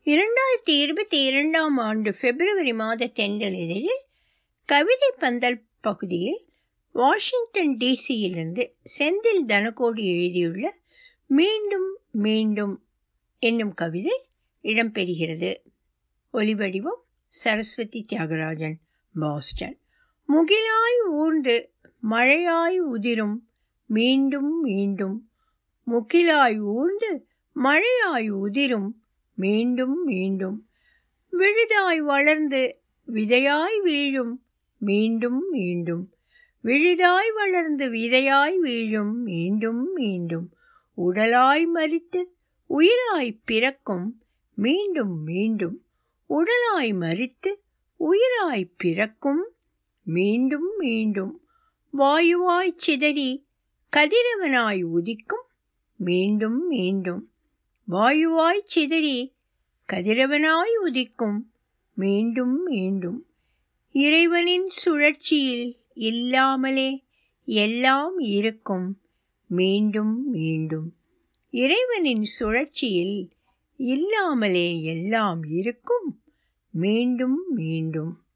இரண்டாயிரத்தி இருபத்தி இரண்டாம் ஆண்டு பிப்ரவரி மாத தென்றல் இதழில் கவிதை பந்தல் பகுதியில் வாஷிங்டன் டிசியிலிருந்து செந்தில் தனகோடி எழுதியுள்ள மீண்டும் மீண்டும் என்னும் கவிதை இடம்பெறுகிறது ஒலிவடிவம் சரஸ்வதி தியாகராஜன் பாஸ்டன் முகிலாய் ஊர்ந்து மழையாய் உதிரும் மீண்டும் மீண்டும் முகிலாய் ஊர்ந்து மழையாய் உதிரும் மீண்டும் மீண்டும் விழுதாய் வளர்ந்து விதையாய் வீழும் மீண்டும் மீண்டும் விழுதாய் வளர்ந்து விதையாய் வீழும் மீண்டும் மீண்டும் உடலாய் மறித்து உயிராய் பிறக்கும் மீண்டும் மீண்டும் உடலாய் மறித்து உயிராய் பிறக்கும் மீண்டும் மீண்டும் வாயுவாய் சிதறி கதிரவனாய் உதிக்கும் மீண்டும் மீண்டும் வாயுவாய் சிதறி கதிரவனாய் உதிக்கும் மீண்டும் மீண்டும் இறைவனின் சுழற்சியில் இல்லாமலே எல்லாம் இருக்கும் மீண்டும் மீண்டும் இறைவனின் சுழற்சியில் இல்லாமலே எல்லாம் இருக்கும் மீண்டும் மீண்டும்